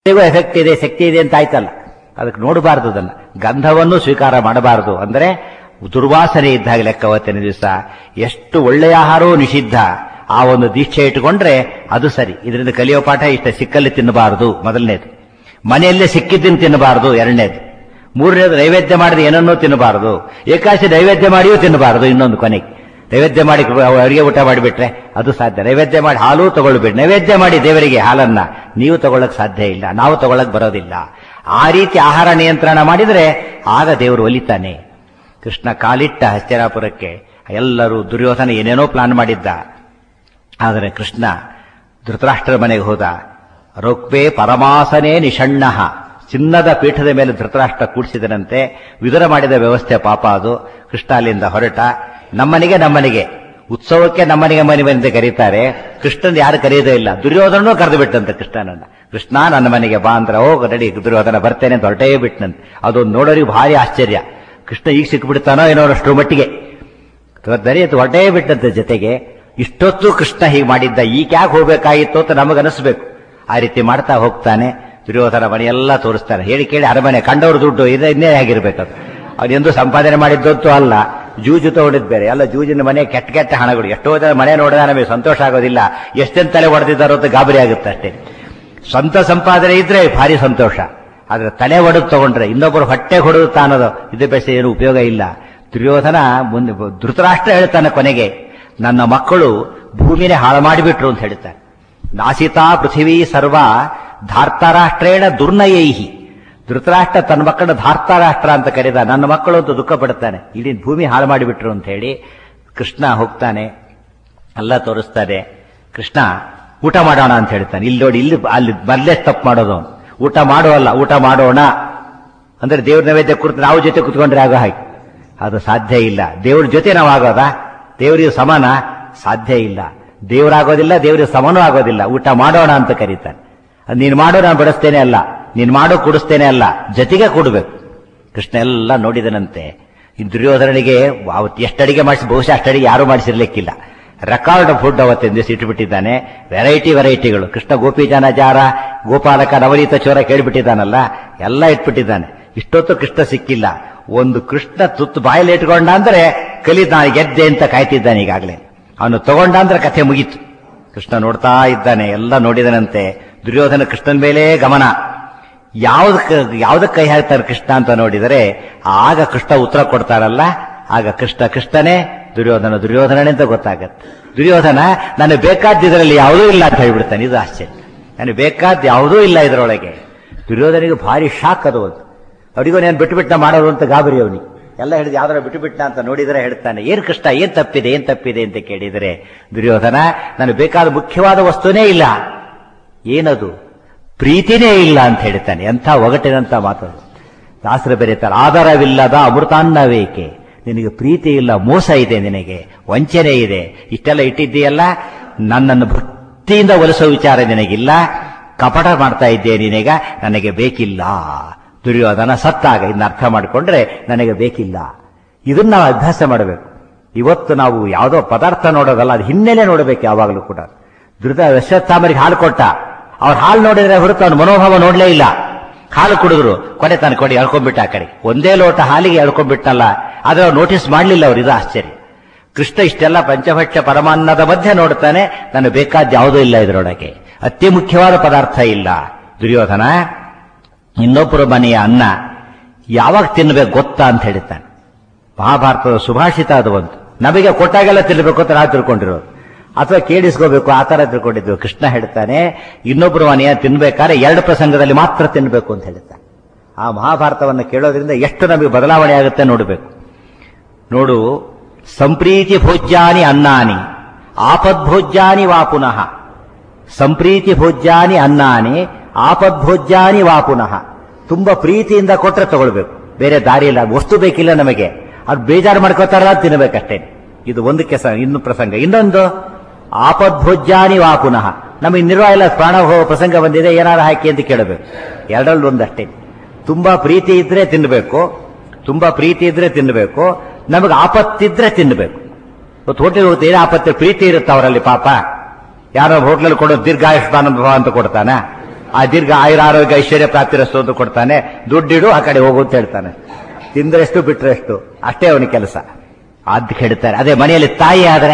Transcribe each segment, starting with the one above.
ಹೇಗೂ ಎಫೆಕ್ಟ್ ಇದೆ ಶಕ್ತಿ ಇದೆ ಅಂತ ಆಯ್ತಲ್ಲ ಅದಕ್ಕೆ ನೋಡಬಾರದು ಅದನ್ನ ಗಂಧವನ್ನು ಸ್ವೀಕಾರ ಮಾಡಬಾರದು ಅಂದ್ರೆ ದುರ್ವಾಸನೆ ಇದ್ದಾಗ ಲೆಕ್ಕ ಅವತ್ತಿನ ದಿವಸ ಎಷ್ಟು ಒಳ್ಳೆಯ ಆಹಾರವೂ ನಿಷಿದ್ಧ ಆ ಒಂದು ದೀಕ್ಷೆ ಇಟ್ಟುಕೊಂಡ್ರೆ ಅದು ಸರಿ ಇದರಿಂದ ಕಲಿಯೋ ಪಾಠ ಇಷ್ಟ ಸಿಕ್ಕಲ್ಲಿ ತಿನ್ನಬಾರದು ಮೊದಲನೇದು ಮನೆಯಲ್ಲೇ ಸಿಕ್ಕಿದ್ದನ್ನು ತಿನ್ನಬಾರದು ಎರಡನೇದು ಮೂರನೇದು ನೈವೇದ್ಯ ಮಾಡಿದ ಏನನ್ನೂ ತಿನ್ನಬಾರದು ಏಕಾಶಿ ನೈವೇದ್ಯ ಮಾಡಿಯೂ ತಿನ್ನಬಾರದು ಇನ್ನೊಂದು ಕೊನೆಗೆ ನೈವೇದ್ಯ ಮಾಡಿ ಅಡಿಗೆ ಊಟ ಮಾಡಿಬಿಟ್ರೆ ಅದು ಸಾಧ್ಯ ನೈವೇದ್ಯ ಮಾಡಿ ಹಾಲು ತಗೊಳ್ಬೇಡಿ ನೈವೇದ್ಯ ಮಾಡಿ ದೇವರಿಗೆ ಹಾಲನ್ನ ನೀವು ತಗೊಳ್ಳಕ್ ಸಾಧ್ಯ ಇಲ್ಲ ನಾವು ತಗೊಳ್ಳಕ್ ಬರೋದಿಲ್ಲ ಆ ರೀತಿ ಆಹಾರ ನಿಯಂತ್ರಣ ಮಾಡಿದ್ರೆ ಆಗ ದೇವರು ಒಲಿತಾನೆ ಕೃಷ್ಣ ಕಾಲಿಟ್ಟ ಹಸ್ತಿನಾಪುರಕ್ಕೆ ಎಲ್ಲರೂ ದುರ್ಯೋಧನ ಏನೇನೋ ಪ್ಲಾನ್ ಮಾಡಿದ್ದ ಆದರೆ ಕೃಷ್ಣ ಧೃತರಾಷ್ಟ್ರ ಮನೆಗೆ ಹೋದ ರೊಕ್ಬೆ ಪರಮಾಸನೇ ನಿಷಣ್ಣ ಚಿನ್ನದ ಪೀಠದ ಮೇಲೆ ಧೃತರಾಷ್ಟ್ರ ಕೂಡಿಸಿದನಂತೆ ವಿದುರ ಮಾಡಿದ ವ್ಯವಸ್ಥೆ ಪಾಪ ಅದು ಕೃಷ್ಣ ಅಲ್ಲಿಂದ ಹೊರಟ ನಮ್ಮನಿಗೆ ನಮ್ಮನಿಗೆ ಉತ್ಸವಕ್ಕೆ ನಮ್ಮನಿಗೆ ಮನೆ ಬಂದು ಕರೀತಾರೆ ಕೃಷ್ಣನ್ ಯಾರು ಕರೆಯೋದೇ ಇಲ್ಲ ದುರ್ಯೋಧನೂ ಕರೆದು ಬಿಟ್ಟಂತೆ ಕೃಷ್ಣನನ್ನ ಕೃಷ್ಣ ನನ್ನ ಮನೆಗೆ ಬಾ ಅಂದ್ರೆ ಹೋಗ ನಡಿ ದುರ್ಯೋಧನ ಬರ್ತೇನೆ ಅಂತ ಹೊರಟೇ ಬಿಟ್ಟನಂತೆ ಅದೊಂದು ನೋಡೋರಿಗೆ ಭಾರಿ ಆಶ್ಚರ್ಯ ಕೃಷ್ಣ ಈಗ ಸಿಕ್ಬಿಡ್ತಾನೋ ಏನೋ ಅಷ್ಟು ಮಟ್ಟಿಗೆ ದರಿಯತ್ತು ಹೊರಟೇ ಬಿಟ್ಟಂತೆ ಜೊತೆಗೆ ಇಷ್ಟೊತ್ತು ಕೃಷ್ಣ ಹೀಗೆ ಮಾಡಿದ್ದ ಈಗ ಯಾಕೆ ಹೋಗ್ಬೇಕಾಗಿತ್ತು ಅಂತ ನಮಗನಿಸ್ಬೇಕು ಆ ರೀತಿ ಮಾಡ್ತಾ ಹೋಗ್ತಾನೆ ದುರ್ಯೋಧನ ಮನೆಯೆಲ್ಲ ತೋರಿಸ್ತಾನೆ ಹೇಳಿ ಕೇಳಿ ಅರಮನೆ ಕಂಡವ್ರ ದುಡ್ಡು ಇದೆ ಇನ್ನೇ ಆಗಿರ್ಬೇಕದು ಅವನೆಂದು ಸಂಪಾದನೆ ಮಾಡಿದ್ದೊತ್ತು ಅಲ್ಲ ಜೂಜು ತಗೊಂಡಿದ್ ಬೇರೆ ಎಲ್ಲ ಜೂಜಿನ ಮನೆ ಕೆಟ್ಟ ಕೆಟ್ಟ ಹಣಗಳು ಎಷ್ಟೋ ಜನ ಮನೆ ನೋಡಿದ ನಮಗೆ ಸಂತೋಷ ಆಗೋದಿಲ್ಲ ಎಷ್ಟೆಂತ ತಲೆ ಹೊಡೆದಿದ್ದಾರೋ ಅಂತ ಗಾಬರಿ ಆಗುತ್ತೆ ಅಷ್ಟೇ ಸ್ವಂತ ಸಂಪಾದನೆ ಇದ್ರೆ ಭಾರಿ ಸಂತೋಷ ಆದ್ರೆ ತಲೆ ಒಡೆದು ತಗೊಂಡ್ರೆ ಇನ್ನೊಬ್ಬರು ಹೊಟ್ಟೆ ಹೊಡೆದು ತಾನದು ಇದು ಬೆಸ ಏನು ಉಪಯೋಗ ಇಲ್ಲ ದುರ್ಯೋಧನ ಮುಂದೆ ಧೃತರಾಷ್ಟ್ರ ಹೇಳ್ತಾನೆ ಕೊನೆಗೆ ನನ್ನ ಮಕ್ಕಳು ಭೂಮಿನೇ ಹಾಳು ಮಾಡಿಬಿಟ್ರು ಅಂತ ಹೇಳ್ತಾರೆ ನಾಸಿತಾ ಪೃಥಿವೀ ಸರ್ವ ಧಾರ್ತರಾಷ್ಟ್ರೇಣ ದುರ್ನಯೈಹಿ ಧೃತರಾಷ್ಟ್ರ ತನ್ನ ಮಕ್ಕಳನ್ನ ಧಾರ್ತಾರಾಷ್ಟ್ರ ಅಂತ ಕರೆದ ನನ್ನ ಮಕ್ಕಳು ಅಂತ ದುಃಖ ಪಡುತ್ತಾನೆ ಇಡೀ ಭೂಮಿ ಹಾಳು ಮಾಡಿಬಿಟ್ರು ಅಂತ ಹೇಳಿ ಕೃಷ್ಣ ಹೋಗ್ತಾನೆ ಎಲ್ಲ ತೋರಿಸ್ತಾನೆ ಕೃಷ್ಣ ಊಟ ಮಾಡೋಣ ಅಂತ ಹೇಳ್ತಾನೆ ಇಲ್ಲಿ ನೋಡಿ ಇಲ್ಲಿ ಅಲ್ಲಿ ಮೊದಲೇ ತಪ್ಪು ಮಾಡೋದು ಅವ್ನು. ಊಟ ಮಾಡೋಲ್ಲ ಊಟ ಮಾಡೋಣ ಅಂದ್ರೆ ದೇವ್ರ ನೈವೇದ್ಯ ಕುರಿತು ನಾವು ಜೊತೆ ಕುತ್ಕೊಂಡ್ರೆ ಆಗೋ ಹಾಗೆ ಅದು ಸಾಧ್ಯ ಇಲ್ಲ ದೇವ್ರ ಜೊತೆ ನಾವು ಆಗೋದಾ ದೇವರಿಗೆ ಸಮಾನ ಸಾಧ್ಯ ಇಲ್ಲ ದೇವರಾಗೋದಿಲ್ಲ ದೇವರಿಗೆ ಸಮನೂ ಆಗೋದಿಲ್ಲ ಊಟ ಮಾಡೋಣ ಅಂತ ಕರೀತಾನೆ ಅದ್ ನೀನ್ ಮಾಡೋ ನಾನು ಬಡಿಸ್ತೇನೆ ಅಲ್ಲ ನೀನ್ ಮಾಡೋ ಕುಡಿಸ್ತೇನೆ ಅಲ್ಲ ಜೊತೆಗೆ ಕೊಡ್ಬೇಕು ಕೃಷ್ಣ ಎಲ್ಲ ನೋಡಿದನಂತೆ ಈ ದುರ್ಯೋಧನನಿಗೆ ಅವತ್ತು ಎಷ್ಟು ಅಡಿಗೆ ಮಾಡಿಸಿ ಬಹುಶಃ ಅಷ್ಟು ಅಡಿಗೆ ಯಾರೂ ಮಾಡಿಸಿರ್ಲಿಕ್ಕಿಲ್ಲ ರೆಕಾರ್ಡ್ ಫುಡ್ ಅವತ್ತಿನ ದಿವಸ ಇಟ್ಟುಬಿಟ್ಟಿದ್ದಾನೆ ವೆರೈಟಿ ವೆರೈಟಿಗಳು ಕೃಷ್ಣ ಗೋಪಿಜನ ಜಾರ ಗೋಪಾಲಕ ನವನೀತ ಚೋರ ಕೇಳಿಬಿಟ್ಟಿದ್ದಾನಲ್ಲ ಎಲ್ಲ ಇಟ್ಬಿಟ್ಟಿದ್ದಾನೆ ಇಷ್ಟೊತ್ತು ಕೃಷ್ಣ ಸಿಕ್ಕಿಲ್ಲ ಒಂದು ಕೃಷ್ಣ ತುತ್ತು ಬಾಯಲ್ಲಿ ಇಟ್ಕೊಂಡ ಅಂದ್ರೆ ಕಲಿ ನಾನು ಗೆದ್ದೆ ಅಂತ ಕಾಯ್ತಿದ್ದಾನೆ ಈಗಾಗಲೇ ಅವನು ತಗೊಂಡ ಅಂದ್ರೆ ಕಥೆ ಮುಗೀತು ಕೃಷ್ಣ ನೋಡ್ತಾ ಇದ್ದಾನೆ ಎಲ್ಲ ನೋಡಿದನಂತೆ ದುರ್ಯೋಧನ ಕೃಷ್ಣನ ಮೇಲೆ ಗಮನ ಯಾವ್ದಕ್ಕೆ ಯಾವ್ದಕ್ಕೆ ಕೈ ಹಾಕ್ತಾರೆ ಕೃಷ್ಣ ಅಂತ ನೋಡಿದರೆ ಆಗ ಕೃಷ್ಣ ಉತ್ತರ ಕೊಡ್ತಾರಲ್ಲ ಆಗ ಕೃಷ್ಣ ಕೃಷ್ಣನೇ ದುರ್ಯೋಧನ ದುರ್ಯೋಧನನೇ ಅಂತ ಗೊತ್ತಾಗತ್ತೆ ದುರ್ಯೋಧನ ನನಗೆ ಬೇಕಾದ ಇದರಲ್ಲಿ ಯಾವುದೂ ಇಲ್ಲ ಅಂತ ಹೇಳ್ಬಿಡ್ತಾನೆ ಇದು ಆಶ್ಚರ್ಯ ನನಗೆ ಬೇಕಾದ ಯಾವುದೂ ಇಲ್ಲ ಇದರೊಳಗೆ ದುರ್ಯೋಧನಿಗೆ ಭಾರಿ ಶಾಕ್ ಅದು ಒಂದು ಅವರಿಗೂ ನಾನು ಬಿಟ್ಟು ಬಿಟ್ಟ ಮಾಡೋದು ಅಂತ ಗಾಬರಿ ಅವನಿಗೆ ಎಲ್ಲ ಹೇಳಿದ ಯಾವ್ದಾರ ಬಿಟ್ಟು ಬಿಟ್ಟ ಅಂತ ನೋಡಿದರೆ ಹೇಳ್ತಾನೆ ಏನ್ ಕೃಷ್ಣ ಏನ್ ತಪ್ಪಿದೆ ಏನ್ ತಪ್ಪಿದೆ ಅಂತ ಕೇಳಿದರೆ ದುರ್ಯೋಧನ ನನಗೆ ಬೇಕಾದ ಮುಖ್ಯವಾದ ವಸ್ತುನೇ ಇಲ್ಲ ಏನದು ಪ್ರೀತಿನೇ ಇಲ್ಲ ಅಂತ ಹೇಳ್ತಾನೆ ಎಂಥ ಒಗಟಿನಂತ ಮಾತದು ದಾಸರು ಬೆರೀತಾರೆ ಆಧಾರವಿಲ್ಲದ ಅಮೃತಾನ್ನವೇಕೆ ನಿನಗೆ ಪ್ರೀತಿ ಇಲ್ಲ ಮೋಸ ಇದೆ ನಿನಗೆ ವಂಚನೆ ಇದೆ ಇಷ್ಟೆಲ್ಲ ಇಟ್ಟಿದ್ದೀಯಲ್ಲ ನನ್ನನ್ನು ಭಕ್ತಿಯಿಂದ ಒಲಿಸೋ ವಿಚಾರ ನಿನಗಿಲ್ಲ ಕಪಟ ಮಾಡ್ತಾ ಇದ್ದೆ ನಿನಗ ನನಗೆ ಬೇಕಿಲ್ಲ ದುರ್ಯೋಧನ ಸತ್ತಾಗ ಇನ್ನು ಅರ್ಥ ಮಾಡಿಕೊಂಡ್ರೆ ನನಗೆ ಬೇಕಿಲ್ಲ ಇದನ್ನ ನಾವು ಅಭ್ಯಾಸ ಮಾಡಬೇಕು ಇವತ್ತು ನಾವು ಯಾವುದೋ ಪದಾರ್ಥ ನೋಡೋದಲ್ಲ ಅದು ಹಿನ್ನೆಲೆ ನೋಡಬೇಕು ಯಾವಾಗಲೂ ಕೂಡ ಧೃತ ಅಶ್ವತ್ಥಾಮರಿಗೆ ಹಾಲು ಕೊಟ್ಟ ಅವ್ರ ಹಾಲು ನೋಡಿದ್ರೆ ಹೊರತು ಅವ್ನ ಮನೋಭಾವ ನೋಡ್ಲೇ ಇಲ್ಲ ಹಾಲು ಕುಡಿದ್ರು ಕೊನೆ ತಾನು ಕೊಡಿ ಎಳ್ಕೊಂಡ್ಬಿಟ್ಟ ಆ ಕಡೆ ಒಂದೇ ಲೋಟ ಹಾಲಿಗೆ ಎಳ್ಕೊಂಡ್ಬಿಟ್ಟಲ್ಲ ಆದ್ರೆ ಅವ್ರು ನೋಟಿಸ್ ಮಾಡಲಿಲ್ಲ ಅವ್ರು ಇದು ಆಶ್ಚರ್ಯ ಕೃಷ್ಣ ಇಷ್ಟೆಲ್ಲ ಪಂಚಭಕ್ಷ ಪರಮಾನ್ನದ ಮಧ್ಯೆ ನೋಡ್ತಾನೆ ನನಗೆ ಬೇಕಾದ ಯಾವುದೂ ಇಲ್ಲ ಇದರೊಳಗೆ ಅತಿ ಮುಖ್ಯವಾದ ಪದಾರ್ಥ ಇಲ್ಲ ದುರ್ಯೋಧನ ಇನ್ನೊಬ್ಬರ ಮನೆಯ ಅನ್ನ ಯಾವಾಗ ತಿನ್ನಬೇಕು ಗೊತ್ತಾ ಅಂತ ಹೇಳ್ತಾನೆ ಮಹಾಭಾರತದ ಸುಭಾಷಿತ ಅದು ಒಂದು ನಮಗೆ ಕೊಟ್ಟಾಗೆಲ್ಲ ತಿನ್ನಬೇಕು ಅಂತ ನಾವು ತಿಳ್ಕೊಂಡಿರೋದು ಅಥವಾ ಕೇಳಿಸ್ಕೋಬೇಕು ಆ ತರ ತಿಳ್ಕೊಂಡಿದ್ವಿ ಕೃಷ್ಣ ಹೇಳ್ತಾನೆ ಇನ್ನೊಬ್ಬರು ಮನೆಯ ತಿನ್ಬೇಕಾದ್ರೆ ಎರಡು ಪ್ರಸಂಗದಲ್ಲಿ ಮಾತ್ರ ತಿನ್ನಬೇಕು ಅಂತ ಹೇಳ್ತಾನೆ ಆ ಮಹಾಭಾರತವನ್ನು ಕೇಳೋದ್ರಿಂದ ಎಷ್ಟು ನಮಗೆ ಬದಲಾವಣೆ ಆಗುತ್ತೆ ನೋಡಬೇಕು ನೋಡು ಸಂಪ್ರೀತಿ ಭೋಜ್ಯಾನಿ ಅನ್ನಾನಿ ಆಪದ್ಭೋಜ್ಯಾನಿ ವಾ ಪುನಃ ಸಂಪ್ರೀತಿ ಭೋಜ್ಯಾನಿ ಅನ್ನಾನಿ ಆಪದ್ಭೋಜ್ಯಾನಿ ವಾ ಪುನಃ ತುಂಬಾ ಪ್ರೀತಿಯಿಂದ ಕೊಟ್ರೆ ತಗೊಳ್ಬೇಕು ಬೇರೆ ದಾರಿ ಇಲ್ಲ ವಸ್ತು ಬೇಕಿಲ್ಲ ನಮಗೆ ಅದು ಬೇಜಾರು ಮಾಡ್ಕೋತಾರಲ್ಲ ತಿನ್ನಬೇಕಷ್ಟೇ ಇದು ಒಂದು ಕೆಸ ಇನ್ನು ಪ್ರಸಂಗ ಇನ್ನೊಂದು ಆಪದ್ಭೋಜ್ಯಾನಿ ವಾ ಪುನಃ ನಮಗೆ ನಿರ್ವಾಹ ಇಲ್ಲ ಪ್ರಾಣ ಹೋಗೋ ಪ್ರಸಂಗ ಬಂದಿದೆ ಏನಾರು ಹಾಕಿ ಅಂತ ಕೇಳಬೇಕು ಎರಡರಲ್ಲಿ ಒಂದಷ್ಟೇ ತುಂಬಾ ಪ್ರೀತಿ ಇದ್ರೆ ತಿನ್ನಬೇಕು ತುಂಬಾ ಪ್ರೀತಿ ಇದ್ರೆ ತಿನ್ನಬೇಕು ನಮಗೆ ಆಪತ್ತಿದ್ರೆ ತಿನ್ನಬೇಕು ಇವತ್ತು ಹೋಟೆಲ್ ಹೋಗುತ್ತೆ ಏನು ಆಪತ್ತು ಪ್ರೀತಿ ಇರುತ್ತೆ ಅವರಲ್ಲಿ ಪಾಪ ಯಾರೋ ಹೋಟ್ಲಲ್ಲಿ ಕೊಡೋ ದೀರ್ಘಾಯುಷ್ಮಾನ ಭವ ಅಂತ ಕೊಡ್ತಾನ ಆ ದೀರ್ಘ ಆಯುರ ಆರೋಗ್ಯ ಐಶ್ವರ್ಯ ಪ್ರಾಪ್ತಿರಸ್ತು ಅಂತ ಕೊಡ್ತಾನೆ ದುಡ್ಡಿಡು ಆ ಕಡೆ ಹೋಗು ಅಂತ ಹೇಳ್ತಾನೆ ತಿಂದ್ರೆಷ್ಟು ಬಿಟ್ರೆಷ್ಟು ಅಷ್ಟೇ ಅವನ ಕೆಲಸ ಅದ್ ಹೇಳ್ತಾರೆ ಅದೇ ಮನೆಯಲ್ಲಿ ತಾಯಿ ಆದ್ರೆ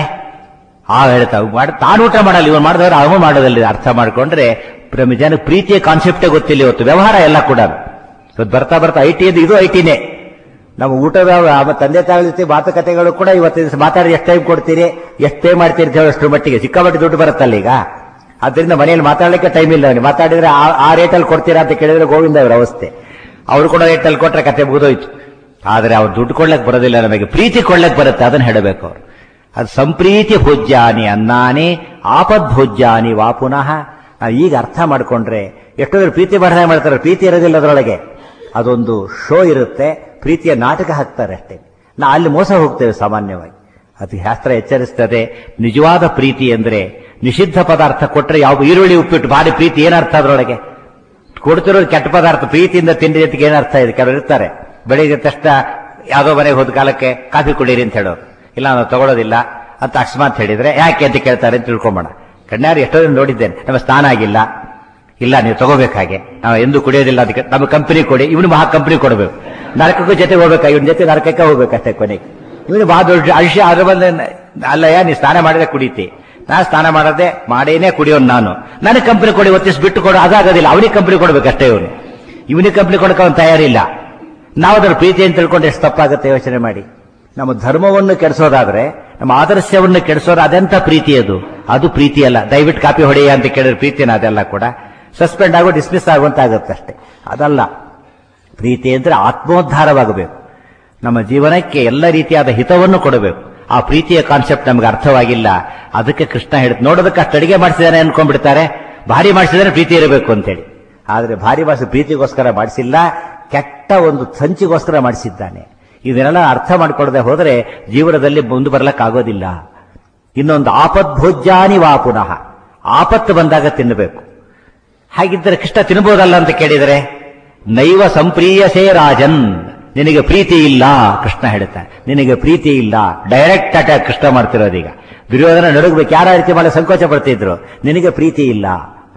ಆ ಹೇಳ್ತಾ ಮಾಡಿ ತಾನು ಊಟ ಮಾಡಲ್ಲ ಇವನು ಮಾಡಿದವರು ಅವನು ಮಾಡೋದಿಲ್ಲ ಅರ್ಥ ಮಾಡ್ಕೊಂಡ್ರೆ ಪ್ರೇಮ ಜನ ಪ್ರೀತಿಯ ಕಾನ್ಸೆಪ್ಟೇ ಗೊತ್ತಿಲ್ಲ ಇವತ್ತು ವ್ಯವಹಾರ ಎಲ್ಲ ಕೂಡ ಇವತ್ತು ಬರ್ತಾ ಬರ್ತಾ ಐ ಟಿ ಇದು ಐ ಟಿನೇ ನಮ್ಮ ಊಟದ ಆ ತಂದೆ ತಾಯಿ ಜೊತೆ ಮಾತುಕತೆಗಳು ಕೂಡ ಇವತ್ತಿನ ದಿವಸ ಮಾತಾಡಿ ಎಷ್ಟು ಟೈಮ್ ಕೊಡ್ತೀರಿ ಎಷ್ಟು ಪೇ ಮಾಡ್ತೀರಿ ಅಂತ ಹೇಳೋಷ್ಟ್ರ ಮಟ್ಟಿಗೆ ಸಿಕ್ಕಾಪಟ್ಟೆ ದುಡ್ಡು ಬರುತ್ತಲ್ಲ ಈಗ ಅದರಿಂದ ಮನೆಯಲ್ಲಿ ಮಾತಾಡಲಿಕ್ಕೆ ಟೈಮ್ ಇಲ್ಲ ಅವನಿಗೆ ಮಾತಾಡಿದ್ರೆ ಆ- ಆ ರೇಟಲ್ಲಿ ಕೊಡ್ತೀರಾ ಅಂತ ಕೇಳಿದ್ರೆ ಗೋವಿಂದ ಅವರ ಅವಸ್ಥೆ ಅವ್ರು ಕೂಡ ರೇಟಲ್ಲಿ ಕೊಟ್ರೆ ಕತೆ ಮುಗಿದೋಯ್ತು ಆದ್ರೆ ಅವ್ರು ದುಡ್ಡು ಕೊಡ್ಲಕ್ ಬರೋದಿಲ್ಲ ನಮಗೆ ಪ್ರೀತಿ ಕೊಡ್ಲಕ್ ಬರುತ್ತೆ ಅದನ್ನ ಹೇಳಬೇಕು ಅವ್ರು ಅದು ಸಂಪ್ರೀತಿ ಭೋಜ್ಯಾನಿ ಅನ್ನಾನಿ ಆಪದ್ ಭೋಜ್ಯಾನಿ ವಾ ಪುನಃ ನಾವು ಈಗ ಅರ್ಥ ಮಾಡ್ಕೊಂಡ್ರೆ ಎಷ್ಟೋ ಜನ ಪ್ರೀತಿ ಬರಹ ಮಾಡ್ತಾರೆ ಪ್ರೀತಿ ಇರೋದಿಲ್ಲ ಅದರೊಳಗೆ ಅದೊಂದು ಶೋ ಇರುತ್ತೆ ಪ್ರೀತಿಯ ನಾಟಕ ಹಾಕ್ತಾರೆ ಅಷ್ಟೇ ನಾ ಅಲ್ಲಿ ಮೋಸ ಹೋಗ್ತೇವೆ ಸಾಮಾನ್ಯವಾಗಿ ಅದು ಶಾಸ್ತ್ರ ಎಚ್ಚರಿಸ್ತದೆ ನಿಜವಾದ ಪ್ರೀತಿ ಅಂದ್ರೆ ನಿಷಿದ್ಧ ಪದಾರ್ಥ ಕೊಟ್ರೆ ಯಾವ ಈರುಳ್ಳಿ ಉಪ್ಪಿಟ್ಟು ಭಾರಿ ಪ್ರೀತಿ ಏನರ್ಥ ಅದರೊಳಗೆ ಕೊಡ್ತಿರೋದು ಕೆಟ್ಟ ಪದಾರ್ಥ ಪ್ರೀತಿಯಿಂದ ತಿಂಡಿ ಜೊತೆಗೆ ಏನರ್ಥ ಇದೆ ಕೆಲವರು ಇರ್ತಾರೆ ಬೆಳಿಗ್ಗೆ ತಕ್ಷಣ ಯಾವುದೋ ಮನೆಗೆ ಹೋದ ಕಾಲಕ್ಕೆ ಕಾಫಿ ಕುಡೀರಿ ಅಂತ ಹೇಳೋರು ಇಲ್ಲ ನಾವು ತಗೊಳ್ಳೋದಿಲ್ಲ ಅಂತ ಅಕಸ್ಮಾತ್ ಹೇಳಿದ್ರೆ ಯಾಕೆ ಅಂತ ಕೇಳ್ತಾರೆ ಅಂತ ತಿಳ್ಕೊಂಬೋಣ ಕಣ್ಣಾರು ಎಷ್ಟೋ ಜನ ನೋಡಿದ್ದೇನೆ ನಮ್ಮ ಸ್ನಾನ ಆಗಿಲ್ಲ ಇಲ್ಲ ನೀವು ತಗೋಬೇಕಾಗೆ ನಾವು ಎಂದು ಕುಡಿಯೋದಿಲ್ಲ ಅದಕ್ಕೆ ನಮ್ಮ ಕಂಪನಿ ಕೊಡಿ ಇವನು ಮಹಾ ಕಂಪನಿ ಕೊಡಬೇಕು ನರಕಕ್ಕೂ ಜೊತೆ ಹೋಗ್ಬೇಕಾ ಇವನ್ ಜೊತೆ ನರಕಕ್ಕೆ ಹೋಗ್ಬೇಕಷ್ಟೇ ಕೊನೆಗೆ ಇವನು ಬಹಳ ದೊಡ್ಡ ಅಳಿಸಿ ಅದ್ರ ಬಂದ ಅಲ್ಲಯ್ಯ ನೀ ಸ್ನಾನ ಮಾಡಿದ್ರೆ ಕುಡಿತಿ ನಾ ಸ್ನಾನ ಮಾಡದೆ ಮಾಡೇನೆ ಕುಡಿಯೋನು ನಾನು ನನಗೆ ಕಂಪನಿ ಕೊಡಿ ಒತ್ತಿಸ್ ಬಿಟ್ಟು ಕೊಡು ಅದಾಗೋದಿಲ್ಲ ಅವನಿಗೆ ಕಂಪನಿ ಕೊಡ್ಬೇಕಷ್ಟೇ ಇವನು ಇವನಿಗೆ ಕಂಪನಿ ಕೊಡಕ್ಕೆ ಅವನು ತಯಾರಿಲ್ಲ ನಾವು ಅದರ ಪ್ರೀತಿ ಅಂತ ತಿಳ್ಕೊಂಡು ಎಷ್ಟು ತಪ್ಪಾಗುತ್ತೆ ಯೋಚನೆ ಮಾಡಿ ನಮ್ಮ ಧರ್ಮವನ್ನು ಕೆಡಿಸೋದಾದ್ರೆ ನಮ್ಮ ಆದರ್ಶವನ್ನು ಕೆಡಿಸೋದು ಅದೆಂತ ಪ್ರೀತಿ ಅದು ಅದು ಪ್ರೀತಿ ಅಲ್ಲ ದಯವಿಟ್ಟು ಕಾಪಿ ಹೊಡೆಯ ಅಂತ ಕೇಳಿದ್ರೆ ಪ್ರೀತಿನ ಅದೆಲ್ಲ ಕೂಡ ಸಸ್ಪೆಂಡ್ ಆಗೋ ಡಿಸ್ಮಿಸ್ ಆಗುವಂತ ಆಗುತ್ತೆ ಅಷ್ಟೇ ಅದಲ್ಲ ಪ್ರೀತಿ ಅಂದ್ರೆ ಆತ್ಮೋದ್ಧಾರವಾಗಬೇಕು ನಮ್ಮ ಜೀವನಕ್ಕೆ ಎಲ್ಲ ರೀತಿಯಾದ ಹಿತವನ್ನು ಕೊಡಬೇಕು ಆ ಪ್ರೀತಿಯ ಕಾನ್ಸೆಪ್ಟ್ ನಮಗೆ ಅರ್ಥವಾಗಿಲ್ಲ ಅದಕ್ಕೆ ಕೃಷ್ಣ ಹೇಳುತ್ತೆ ನೋಡೋದಕ್ಕೆ ಅಷ್ಟು ಅಡಿಗೆ ಮಾಡಿಸಿದಾನೆ ಅನ್ಕೊಂಡ್ಬಿಡ್ತಾರೆ ಭಾರಿ ಮಾಡಿಸಿದಾನೆ ಪ್ರೀತಿ ಇರಬೇಕು ಅಂತೇಳಿ ಆದ್ರೆ ಭಾರಿ ಮಾಡಿಸಿ ಪ್ರೀತಿಗೋಸ್ಕರ ಮಾಡಿಸಿಲ್ಲ ಕೆಟ್ಟ ಒಂದು ಸಂಚಿಗೋಸ್ಕರ ಮಾಡಿಸಿದ್ದಾನೆ ಇದನ್ನೆಲ್ಲ ಅರ್ಥ ಮಾಡ್ಕೊಳ್ಳದೆ ಹೋದರೆ ಜೀವನದಲ್ಲಿ ಮುಂದೆ ಬರ್ಲಕ್ಕಾಗೋದಿಲ್ಲ ಇನ್ನೊಂದು ಆಪದ್ಭೋಜ್ಯಾನಿ ವಾ ಪುನಃ ಆಪತ್ತು ಬಂದಾಗ ತಿನ್ನಬೇಕು ಹಾಗಿದ್ದರೆ ಕೃಷ್ಣ ತಿನ್ಬೋದಲ್ಲ ಅಂತ ಕೇಳಿದರೆ ನೈವ ಸಂಪ್ರೀಯಸೇ ರಾಜನ್ ನಿನಗೆ ಪ್ರೀತಿ ಇಲ್ಲ ಕೃಷ್ಣ ಹೇಳ್ತಾನೆ ನಿನಗೆ ಪ್ರೀತಿ ಇಲ್ಲ ಡೈರೆಕ್ಟ್ ಅಟ್ಯಾಕ್ ಕೃಷ್ಣ ಮಾಡ್ತಿರೋದೀಗ ದುರ್ಯೋಧನ ನಡುಗಬೇಕು ಯಾರ ರೀತಿ ಮಾಡಿ ಸಂಕೋಚ ಪಡ್ತಿದ್ರು ನಿನಗೆ ಪ್ರೀತಿ ಇಲ್ಲ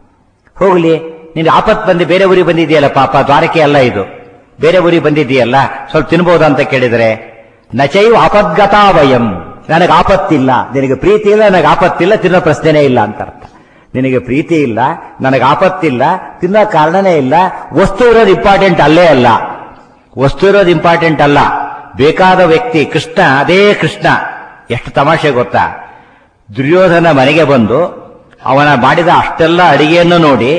ಹೋಗ್ಲಿ ನಿನಗೆ ಆಪತ್ ಬಂದು ಬೇರೆ ಊರಿಗೆ ಬಂದಿದೆಯಲ್ಲ ಪಾಪ ದ್ವಾರಕೆ ಅಲ್ಲ ಇದು ಬೇರೆ ಊರಿಗೆ ಬಂದಿದೆಯಲ್ಲ ಸ್ವಲ್ಪ ತಿನ್ಬೋದಾ ಅಂತ ಕೇಳಿದರೆ ನಚೈವ ಆಪದ್ಗತಾ ವಯಂ ನನಗೆ ಆಪತ್ತಿಲ್ಲ ನಿನಗೆ ಪ್ರೀತಿ ಇಲ್ಲ ನನಗೆ ಆಪತ್ತಿಲ್ಲ ತಿನ್ನೋ ಪ್ರಶ್ನೆನೇ ಇಲ್ಲ ಅಂತ ಅರ್ಥ ನಿನಗೆ ಪ್ರೀತಿ ಇಲ್ಲ ನನಗೆ ಆಪತ್ತಿಲ್ಲ ತಿನ್ನೋ ಕಾರಣನೇ ಇಲ್ಲ ವಸ್ತು ಇರೋದು ಇಂಪಾರ್ಟೆಂಟ್ ಅಲ್ಲೇ ಅಲ್ಲ ವಸ್ತು ಇರೋದು ಇಂಪಾರ್ಟೆಂಟ್ ಅಲ್ಲ ಬೇಕಾದ ವ್ಯಕ್ತಿ ಕೃಷ್ಣ ಅದೇ ಕೃಷ್ಣ ಎಷ್ಟು ತಮಾಷೆ ಗೊತ್ತಾ ದುರ್ಯೋಧನ ಮನೆಗೆ ಬಂದು ಅವನ ಮಾಡಿದ ಅಷ್ಟೆಲ್ಲ ಅಡಿಗೆಯನ್ನು ನೋಡಿ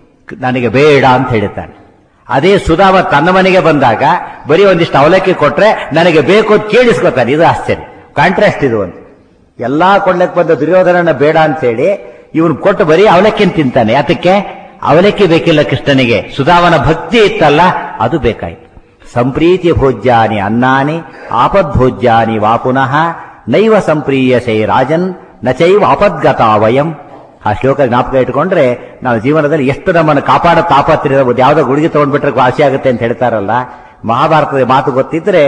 ನನಗೆ ಬೇಡ ಅಂತ ಹೇಳ್ತಾನೆ ಅದೇ ಸುಧಾಮ ತನ್ನ ಮನೆಗೆ ಬಂದಾಗ ಬರೀ ಒಂದಿಷ್ಟು ಅವಲಕ್ಕಿ ಕೊಟ್ರೆ ನನಗೆ ಬೇಕು ಅಂತ ಕೇಳಿಸ್ಕೊತಾನೆ ಇದು ಆಶ್ಚರ್ಯ ಕಾಂಟ್ರಾಸ್ಟ್ ಇದು ಒಂದು ಎಲ್ಲಾ ಕೊಳ್ಳಕ್ಕೆ ಬಂದ ದುರ್ಯೋಧನನ ಬೇಡ ಅಂತ ಹೇಳಿ ಇವನು ಕೊಟ್ಟು ಬರೀ ಅವಲಕ್ಕಿನ ತಿಂತಾನೆ ಯಾತಕ್ಕೆ ಅವಲಕ್ಕಿ ಬೇಕಿಲ್ಲ ಕೃಷ್ಣನಿಗೆ ಸುಧಾಮನ ಭಕ್ತಿ ಇತ್ತಲ್ಲ ಅದು ಬೇಕಾಯ್ತು ಸಂಪ್ರೀತಿ ಭೋಜ್ಯಾನಿ ಅನ್ನಾನಿ ಆಪದ್ಭೋಜ್ಯಾನಿ ವಾ ಪುನಃ ನೈವ ಸಂಪ್ರೀಯಸೇ ರಾಜನ್ ನಚೈವ ಆಪದ್ಗತಾ ವಯಂ ಆ ಶ್ಲೋಕ ಜ್ಞಾಪಕ ಇಟ್ಕೊಂಡ್ರೆ ನಾವು ಜೀವನದಲ್ಲಿ ಎಷ್ಟು ನಮ್ಮನ್ನು ಕಾಪಾಡ ತಾಪತ್ರಿರಬಹುದು ಯಾವುದೋ ಗುಳಿಗೆ ತಗೊಂಡ್ಬಿಟ್ರೆ ವಾಸಿ ಆಗುತ್ತೆ ಅಂತ ಹೇಳ್ತಾರಲ್ಲ ಮಹಾಭಾರತದ ಮಾತು ಗೊತ್ತಿದ್ರೆ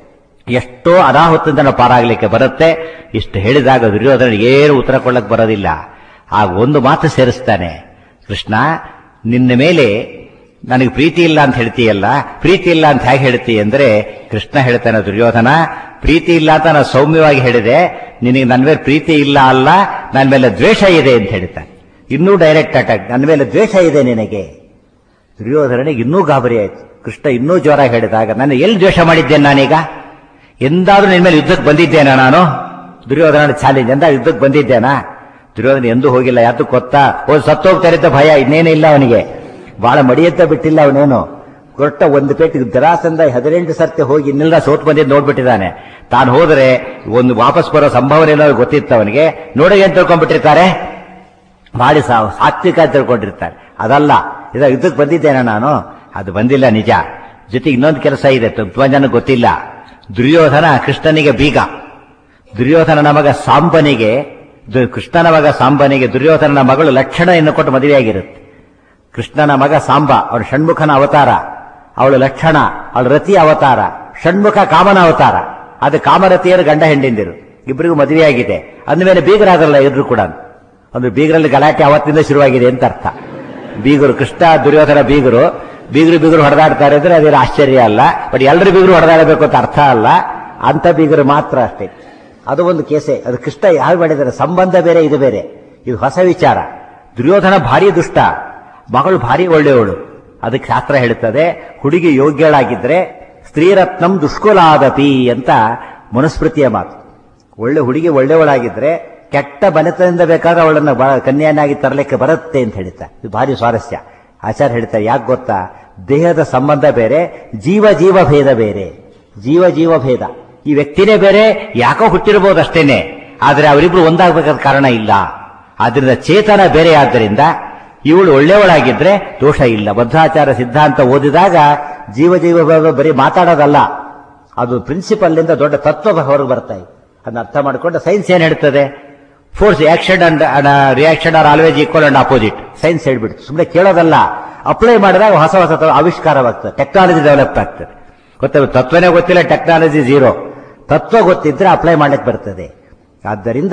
ಎಷ್ಟೋ ಅನಾಹುತದಿಂದ ನಾವು ಪಾರಾಗಲಿಕ್ಕೆ ಬರುತ್ತೆ ಇಷ್ಟು ಹೇಳಿದಾಗ ದುರ್ಯೋಧನಿಗೆ ಏನು ಉತ್ತರ ಕೊಡಕ್ ಬರೋದಿಲ್ಲ ಆಗ ಒಂದು ಮಾತು ಸೇರಿಸ್ತಾನೆ ಕೃಷ್ಣ ನಿನ್ನ ಮೇಲೆ ನನಗೆ ಪ್ರೀತಿ ಇಲ್ಲ ಅಂತ ಹೇಳ್ತೀಯಲ್ಲ ಪ್ರೀತಿ ಇಲ್ಲ ಅಂತ ಹೇಗೆ ಹೇಳ್ತೀಯ ಅಂದ್ರೆ ಕೃಷ್ಣ ಹೇಳ್ತಾನೆ ದುರ್ಯೋಧನ ಪ್ರೀತಿ ಇಲ್ಲ ಅಂತ ನಾನು ಸೌಮ್ಯವಾಗಿ ಹೇಳಿದೆ ನಿನಗೆ ನನ್ನ ಮೇಲೆ ಪ್ರೀತಿ ಇಲ್ಲ ಅಲ್ಲ ನನ್ನ ಮೇಲೆ ದ್ವೇಷ ಇದೆ ಅಂತ ಹೇಳ್ತಾನೆ ಇನ್ನೂ ಡೈರೆಕ್ಟ್ ಅಟ್ಯಾಕ್ ನನ್ನ ಮೇಲೆ ದ್ವೇಷ ಇದೆ ನಿನಗೆ ದುರ್ಯೋಧನಿಗೆ ಇನ್ನೂ ಗಾಬರಿ ಆಯ್ತು ಕೃಷ್ಣ ಇನ್ನೂ ಜೋರ ಹೇಳಿದಾಗ ನಾನು ಎಲ್ಲಿ ದ್ವೇಷ ಮಾಡಿದ್ದೇನೆ ನಾನೀಗ ಎಂದಾದ್ರೂ ನಿನ್ನ ಮೇಲೆ ಯುದ್ಧಕ್ಕೆ ಬಂದಿದ್ದೇನಾ ನಾನು ದುರ್ಯೋಧನ ಚಾಲೆಂಜ್ ಎಂದ ಯುದ್ಧಕ್ಕೆ ಬಂದಿದ್ದೇನಾ ದುರ್ಯೋಧನ ಎಂದೂ ಹೋಗಿಲ್ಲ ಯಾತು ಗೊತ್ತಾ ಹೋದ್ ಸತ್ತೋಗ್ತಾರೆ ಅಂತ ಭಯ ಇನ್ನೇನೇ ಇಲ್ಲ ಅವನಿಗೆ ಬಹಳ ಮಡಿಯತ್ತ ಬಿಟ್ಟಿಲ್ಲ ಅವನೇನು ಕೊಟ್ಟ ಒಂದು ಪೇಟಿಗೆ ದರಾಸಂದ ಹದಿನೆಂಟು ಸರ್ತಿ ಹೋಗಿ ಇನ್ನೆಲ್ಲ ಸೋತ್ ಬಂದಿದ್ದು ನೋಡ್ಬಿಟ್ಟಿದ್ದಾನೆ ತಾನು ಹೋದರೆ ಒಂದು ವಾಪಸ್ ಬರೋ ಸಂಭಾವನೆ ಏನಾದ್ರು ಗೊತ್ತಿತ್ತು ಅವನಿಗೆ ನೋಡಿ ಏನ್ ತಿಳ್ಕೊಂಡ್ಬಿಟ್ಟಿರ್ತಾರೆ ಮಾಡಿ ಸಾ- ಸಾತ್ವಿಕ ಅಂತ ತಿಳ್ಕೊಂಡಿರ್ತಾರೆ ಅದಲ್ಲ ಇದ ಯುದ್ಧಕ್ಕೆ ಬಂದಿದ್ದೇನೆ ನಾನು ಅದು ಬಂದಿಲ್ಲ ನಿಜ ಜೊತೆಗೆ ಇನ್ನೊಂದು ಕೆಲಸ ಇದೆ ತುಂಬಾ ಜನ ಗೊತ್ತಿಲ್ಲ ದುರ್ಯೋಧನ ಕೃಷ್ಣನಿಗೆ ಬೀಗ ದುರ್ಯೋಧನನ ಮಗ ಸಾಂಬನಿಗೆ ದು- ಕೃಷ್ಣನ ಮಗ ಸಾಂಬನಿಗೆ ದುರ್ಯೋಧನನ ಮಗಳು ಲಕ್ಷಣ ಎನ್ನು ಕೊಟ್ಟು ಮದುವೆಯಾಗಿರುತ್ತೆ ಕೃಷ್ಣನ ಮಗ ಸಾಂಬ ಅವನು ಷಣ್ಮುಖನ ಅವತಾರ ಅವಳು ಲಕ್ಷಣ ಅವಳು ರತಿ ಅವತಾರ ಷಣ್ಮುಖ ಕಾಮನ ಅವತಾರ ಅದು ಕಾಮರತಿಯರು ಗಂಡ ಹೆಂಡಿಂದಿರು ಇಬ್ಬರಿಗೂ ಮದುವೆಯಾಗಿದೆ ಅಂದಮೇಲೆ ಬೀಗರಾಗಲ್ಲ ಇದ್ರು ಕೂಡ ಒಂದು ಬೀಗರಲ್ಲಿ ಗಲಾಟೆ ಅವತ್ತಿಂದ ಶುರುವಾಗಿದೆ ಅಂತ ಅರ್ಥ ಬೀಗರು ಕೃಷ್ಣ ದುರ್ಯೋಧನ ಬೀಗರು ಬೀಗರು ಬೀಗರು ಹೊಡೆದಾಡ್ತಾರೆ ಅಂದ್ರೆ ಅದೇನು ಆಶ್ಚರ್ಯ ಅಲ್ಲ ಬಟ್ ಎಲ್ಲರೂ ಬೀಗರು ಹೊಡೆದಾಡಬೇಕು ಅಂತ ಅರ್ಥ ಅಲ್ಲ ಅಂತ ಬೀಗರು ಮಾತ್ರ ಅಷ್ಟೇ ಅದು ಒಂದು ಕೇಸೆ ಅದು ಕೃಷ್ಣ ಯಾರು ಮಾಡಿದ್ದಾರೆ ಸಂಬಂಧ ಬೇರೆ ಇದು ಬೇರೆ ಇದು ಹೊಸ ವಿಚಾರ ದುರ್ಯೋಧನ ಭಾರಿ ದುಷ್ಟ ಮಗಳು ಭಾರಿ ಒಳ್ಳೆಯವಳು ಅದಕ್ಕೆ ಶಾಸ್ತ್ರ ಹೇಳುತ್ತದೆ ಹುಡುಗಿ ಯೋಗ್ಯಳಾಗಿದ್ರೆ ಸ್ತ್ರೀರತ್ನಂ ದುಷ್ಕುಲಾದಪಿ ಅಂತ ಮನುಸ್ಮೃತಿಯ ಮಾತು ಒಳ್ಳೆ ಹುಡುಗಿ ಒಳ್ಳೆಯವಳಾಗಿದ್ರೆ ಕೆಟ್ಟ ಬನೆತನದಿಂದ ಬೇಕಾದ್ರೆ ಅವಳನ್ನ ಬ- ಕನ್ಯೆಯನ್ನಾಗಿ ತರಲಿಕ್ಕೆ ಬರುತ್ತೆ ಅಂತ ಹೇಳ್ತಾರೆ ಇದು ಭಾರಿ ಸ್ವಾರಸ್ಯ ಆಚಾರ್ಯ ಹೇಳ್ತಾರೆ ಯಾಕೆ ಗೊತ್ತಾ ದೇಹದ ಸಂಬಂಧ ಬೇರೆ ಜೀವ ಜೀವ ಭೇದ ಬೇರೆ ಜೀವ ಜೀವ ಭೇದ ಈ ವ್ಯಕ್ತಿನೇ ಬೇರೆ ಯಾಕೋ ಹುಟ್ಟಿರಬಹುದು ಅಷ್ಟೇನೆ ಆದ್ರೆ ಅವರಿಬ್ರು ಒಂದಾಗಬೇಕಾದ ಕಾರಣ ಇಲ್ಲ ಆದ್ರಿಂದ ಚೇತನ ಬೇರೆ ಆದ್ದರಿಂದ ಇವಳು ಒಳ್ಳೆಯವಳಾಗಿದ್ರೆ ದೋಷ ಇಲ್ಲ ಬದ್ಧಾಚಾರ ಸಿದ್ಧಾಂತ ಓದಿದಾಗ ಜೀವ ಜೀವ ಭೇದ ಬರೀ ಮಾತಾಡೋದಲ್ಲ ಅದು ಪ್ರಿನ್ಸಿಪಲ್ ಇಂದ ದೊಡ್ಡ ತತ್ವ ಹೊರಗೆ ಬರ್ತಾ ಇದೆ ಅದನ್ನ ಅರ್ಥ ಮಾಡಿಕೊಂಡು ಸೈನ್ಸ್ ಏನ್ ಹೇಳ್ತದೆ force action and reaction are always equal and opposite science ಹೇಳ್ಬಿಡ್ತು ಸುಮ್ಮನೆ ಕೇಳೋದಲ್ಲ ಅಪ್ಲೈ ಮಾಡಿದಾಗ ಹೊಸ ಹೊಸ ತ- ಆವಿಷ್ಕಾರವಾಗ್ತದೆ ಟೆಕ್ನಾಲಜಿ ಡೆವಲಪ್ ಆಗ್ತದೆ ಗೊತ್ತ ತತ್ವನೇ ಗೊತ್ತಿಲ್ಲ ಟೆಕ್ನಾಲಜಿ ಝೀರೋ ತತ್ವ ಗೊತ್ತಿದ್ರೆ ಅಪ್ಲೈ ಮಾಡ್ಲಿಕ್ಕೆ ಬರ್ತದೆ ಆದ್ದರಿಂದ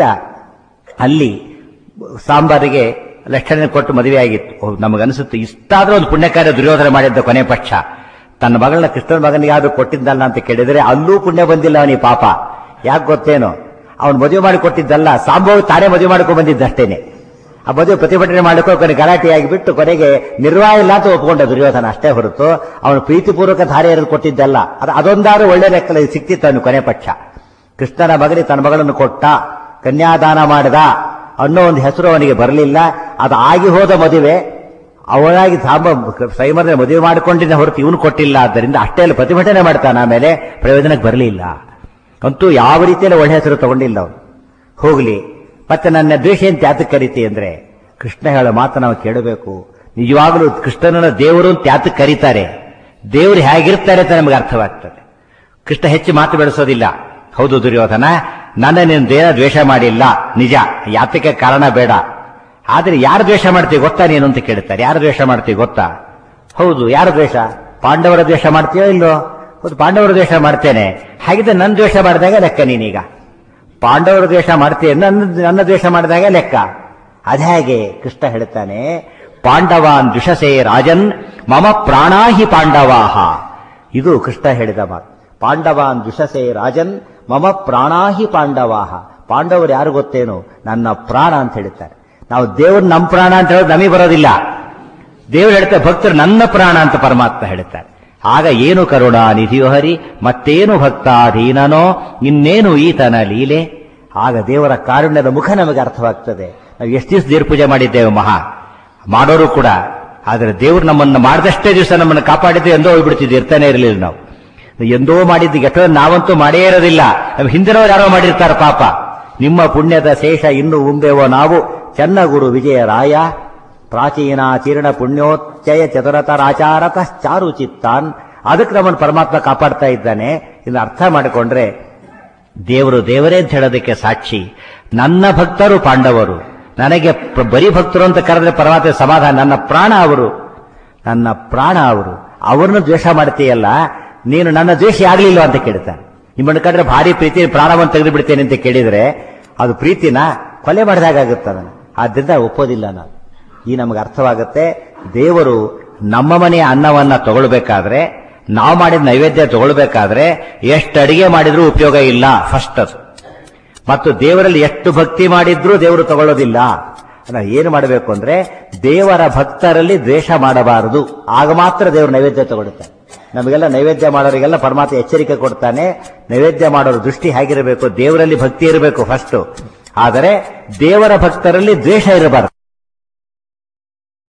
ಅಲ್ಲಿ ಸಾಂಬಾರಿಗೆ ಲಕ್ಷಣ ಕೊಟ್ಟು ಮದುವೆ ಆಗಿತ್ತು ಓ, ನಮಗನ್ಸುತ್ತೆ ಇಷ್ಟಾದ್ರೂ ಒಂದು ಪುಣ್ಯಕಾರ್ಯ ದುರ್ಯೋಧನ ಮಾಡಿದ್ದ ಕೊನೆ ಪಕ್ಷ ತನ್ನ ಮಗಳನ್ನ ಕೃಷ್ಣನ ಮಗನಿಗೆ ಯಾರು ಕೊಟ್ಟಿದ್ದಲ್ಲ ಅಂತ ಕೇಳಿದ್ರೆ ಅಲ್ಲೂ ಪುಣ್ಯ ಬಂದಿಲ್ಲ ಅವನಿಗೆ ಪಾಪ ಯಾಕೆ ಗೊತ್ತೇನೋ ಅವನು ಮದುವೆ ಮಾಡಿ ಕೊಟ್ಟಿದ್ದಲ್ಲ ಸಾಂಬವ್ ತಾನೇ ಮದುವೆ ಮಾಡ್ಕೊಂಡು ಬಂದಿದ್ದಷ್ಟೇನೆ ಆ ಮದುವೆ ಪ್ರತಿಭಟನೆ ಮಾಡಕ್ಕೋ ಕೊನೆ ಗಲಾಟೆಯಾಗಿ ಬಿಟ್ಟು ಕೊನೆಗೆ ನಿರ್ವಾಹ ಇಲ್ಲ ಅಂತ ಒಪ್ಕೊಂಡ ದುರ್ಯೋಧನ ಅಷ್ಟೇ ಹೊರತು ಅವನು ಪ್ರೀತಿಪೂರ್ವಕ ಧಾರೆ ಎರೆದು ಕೊಟ್ಟಿದ್ದಲ್ಲ ಅದು ಅದೊಂದಾರು ಒಳ್ಳೆ ಲೆಕ್ಕದಲ್ಲಿ ಸಿಕ್ತಿತ್ತು ಅವನು ಕೊನೆ ಪಕ್ಷ ಕೃಷ್ಣನ ಮಗನಿಗೆ ತನ್ನ ಮಗಳನ್ನು ಕೊಟ್ಟ ಕನ್ಯಾದಾನ ಮಾಡಿದ ಅನ್ನೋ ಒಂದು ಹೆಸರು ಅವನಿಗೆ ಬರಲಿಲ್ಲ ಅದು ಆಗಿ ಹೋದ ಮದುವೆ ಅವಳಾಗಿ ಸಾಂಬ ಸೈಮರ್ನ ಮದುವೆ ಮಾಡಿಕೊಂಡಿದ್ದ ಹೊರತು ಇವನು ಕೊಟ್ಟಿಲ್ಲ ಆದ್ದರಿಂದ ಅಷ್ಟೇ ಅಲ್ಲಿ ಪ್ರತಿಭಟನೆ ಮಾಡ್ತಾನೆ ಆಮೇಲೆ ಪ್ರಯೋಜನಕ್ಕೆ ಬರಲಿಲ್ಲ ಅಂತೂ ಯಾವ ರೀತಿಯಲ್ಲಿ ಒಳ್ಳೆ ಹೆಸರು ತಗೊಂಡಿಲ್ಲ ಅವನು ಹೋಗ್ಲಿ ಮತ್ತೆ ನನ್ನ ದ್ವೇಷ ಅಂತ ಯಾತಕ್ಕೆ ಕರಿತಿ ಅಂದ್ರೆ ಕೃಷ್ಣ ಹೇಳೋ ಮಾತು ನಾವು ಕೇಳಬೇಕು ನಿಜವಾಗಲೂ ಕೃಷ್ಣನನ್ನ ದೇವರು ಅಂತ ಯಾತಕ್ಕೆ ಕರೀತಾರೆ ದೇವರು ಹೇಗಿರ್ತಾರೆ ಅಂತ ನಮಗೆ ಅರ್ಥವಾಗ್ತದೆ ಕೃಷ್ಣ ಹೆಚ್ಚು ಮಾತು ಬೆಳೆಸೋದಿಲ್ಲ ಹೌದು ದುರ್ಯೋಧನ ನನ್ನ ನೀನು ದೇಹ ದ್ವೇಷ ಮಾಡಿಲ್ಲ ನಿಜ ಯಾತಕ್ಕೆ ಕಾರಣ ಬೇಡ ಆದ್ರೆ ಯಾರು ದ್ವೇಷ ಮಾಡ್ತೀವಿ ಗೊತ್ತಾ ನೀನು ಅಂತ ಕೇಳ್ತಾರೆ ಯಾರು ದ್ವೇಷ ಮಾಡ್ತೀವಿ ಗೊತ್ತಾ ಹೌದು ಯಾರು ದ್ವೇಷ ಪಾಂಡವರ ದ್ವೇಷ ಮಾಡ್ತೀಯೋ ಇಲ್ಲೋ ಹೌದು ಪಾಂಡವರ ದ್ವೇಷ ಮಾಡ್ತೇನೆ ಹಾಗಿದ್ರೆ ನನ್ನ ದ್ವೇಷ ಮಾಡಿದಾಗ ಲೆಕ್ಕ ನೀನೀಗ ಪಾಂಡವರ ದ್ವೇಷ ಮಾಡ್ತೀಯ ನನ್ನ ನನ್ನ ದ್ವೇಷ ಮಾಡಿದಾಗ ಲೆಕ್ಕ ಅದ್ಹೇಗೆ ಕೃಷ್ಣ ಹೇಳ್ತಾನೆ ಪಾಂಡವಾನ್ ದ್ವಿಷಸೇ ರಾಜನ್ ಮಮ ಪ್ರಾಣಾಹಿ ಪಾಂಡವಾಹ ಇದು ಕೃಷ್ಣ ಹೇಳಿದ ಮಾತು ಪಾಂಡವಾನ್ ದ್ವಿಷಸೇ ರಾಜನ್ ಮಮ ಪ್ರಾಣಾಹಿ ಪಾಂಡವಾಹ ಪಾಂಡವರು ಯಾರು ಗೊತ್ತೇನು ನನ್ನ ಪ್ರಾಣ ಅಂತ ಹೇಳ್ತಾರೆ ನಾವು ದೇವ್ರು ನಮ್ಮ ಪ್ರಾಣ ಅಂತ ಹೇಳೋದು ನಮಗೆ ಬರೋದಿಲ್ಲ ದೇವರು ಹೇಳ್ತಾರೆ ಭಕ್ತರು ನನ್ನ ಪ್ರಾಣ ಅಂತ ಪರಮಾತ್ಮ ಹೇಳ್ತಾರೆ ಆಗ ಏನು ಕರುಣಾ ನಿಧಿಯೋ ಹರಿ ಮತ್ತೇನು ಭಕ್ತಾಧೀನನೋ ಇನ್ನೇನು ಈತನ ಲೀಲೆ ಆಗ ದೇವರ ಕಾರುಣ್ಯದ ಮುಖ ನಮಗೆ ಅರ್ಥವಾಗ್ತದೆ ನಾವು ಎಷ್ಟು ದಿವಸ ದೇವ್ರ ಪೂಜೆ ಮಾಡಿದ್ದೇವೆ ಮಹಾ ಮಾಡೋರು ಕೂಡ ಆದರೆ ದೇವರು ನಮ್ಮನ್ನು ಮಾಡಿದಷ್ಟೇ ದಿವಸ ನಮ್ಮನ್ನು ಕಾಪಾಡಿದ್ದು ಎಂದೋ ಹೋಗ್ಬಿಡ್ತಿದ್ದು ಇರ್ತಾನೆ ಇರಲಿಲ್ಲ ನಾವು ಎಂದೋ ಮಾಡಿದ್ದು ಎಷ್ಟೋ ನಾವಂತೂ ಮಾಡೇ ಇರೋದಿಲ್ಲ ನಮ್ಮ ಹಿಂದಿನವರು ಯಾರೋ ಮಾಡಿರ್ತಾರೆ ಪಾಪ ನಿಮ್ಮ ಪುಣ್ಯದ ಶೇಷ ಇನ್ನು ಉಂಬೆವೋ ನಾವು ಚೆನ್ನ ಗುರು ವಿಜಯ ರಾಯ ಪ್ರಾಚೀನಾಚೀರ್ಣ ಪುಣ್ಯೋಚ್ಚಯ ಚತುರತರಾಚಾರತ ಚಾರು ಚಿತ್ತಾನ್ ಅದಕ್ಕೆ ನಮ್ಮನ್ನು ಪರಮಾತ್ಮ ಕಾಪಾಡ್ತಾ ಇದ್ದಾನೆ ಇದನ್ನ ಅರ್ಥ ಮಾಡಿಕೊಂಡ್ರೆ ದೇವರು ದೇವರೇ ಅಂತ ಹೇಳೋದಕ್ಕೆ ಸಾಕ್ಷಿ ನನ್ನ ಭಕ್ತರು ಪಾಂಡವರು ನನಗೆ ಪ್ರ- ಬರೀ ಭಕ್ತರು ಅಂತ ಕರೆದ್ರೆ ಪರಮಾತ್ಮ ಸಮಾಧಾನ ನನ್ನ ಪ್ರಾಣ ಅವರು ನನ್ನ ಪ್ರಾಣ ಅವರು ಅವ್ರನ್ನ ದ್ವೇಷ ಮಾಡ್ತೀಯಲ್ಲ ನೀನು ನನ್ನ ದ್ವೇಷ ಆಗ್ಲಿಲ್ಲ ಅಂತ ಕೇಳ್ತಾನೆ ನಿಮ್ಮನ್ನು ಕಂಡ್ರೆ ಭಾರಿ ಪ್ರೀತಿ ಪ್ರಾಣವನ್ನು ತೆಗೆದು ಬಿಡ್ತೇನೆ ಅಂತ ಕೇಳಿದ್ರೆ ಅದು ಪ್ರೀತಿನ ಕೊಲೆ ಮಾಡಿದಾಗುತ್ತೆ ಅದನ್ನು ಆದ್ರಿಂದ ಒಪ್ಪೋದಿಲ್ಲ ನಾನು ಈ ನಮಗೆ ಅರ್ಥವಾಗುತ್ತೆ ದೇವರು ನಮ್ಮ ಮನೆಯ ಅನ್ನವನ್ನ ತಗೊಳ್ಬೇಕಾದ್ರೆ ನಾವು ಮಾಡಿದ ನೈವೇದ್ಯ ತಗೊಳ್ಬೇಕಾದ್ರೆ ಎಷ್ಟು ಅಡಿಗೆ ಮಾಡಿದ್ರೂ ಉಪಯೋಗ ಇಲ್ಲ ಫಸ್ಟ್ ಅದು ಮತ್ತು ದೇವರಲ್ಲಿ ಎಷ್ಟು ಭಕ್ತಿ ಮಾಡಿದ್ರೂ ದೇವರು ತಗೊಳ್ಳೋದಿಲ್ಲ ನಾವು ಏನು ಮಾಡಬೇಕು ಅಂದ್ರೆ ದೇವರ ಭಕ್ತರಲ್ಲಿ ದ್ವೇಷ ಮಾಡಬಾರದು ಆಗ ಮಾತ್ರ ದೇವರು ನೈವೇದ್ಯ ತಗೊಳ್ತಾನೆ ನಮಗೆಲ್ಲ ನೈವೇದ್ಯ ಮಾಡೋರಿಗೆಲ್ಲ ಪರಮಾತ್ಮ ಎಚ್ಚರಿಕೆ ಕೊಡ್ತಾನೆ ನೈವೇದ್ಯ ಮಾಡೋರ ದೃಷ್ಟಿ ಹೇಗಿರಬೇಕು ದೇವರಲ್ಲಿ ಭಕ್ತಿ ಇರಬೇಕು ಫಸ್ಟ್ ಆದರೆ ದೇವರ ಭಕ್ತರಲ್ಲಿ ದ್ವೇಷ ಇರಬಾರದು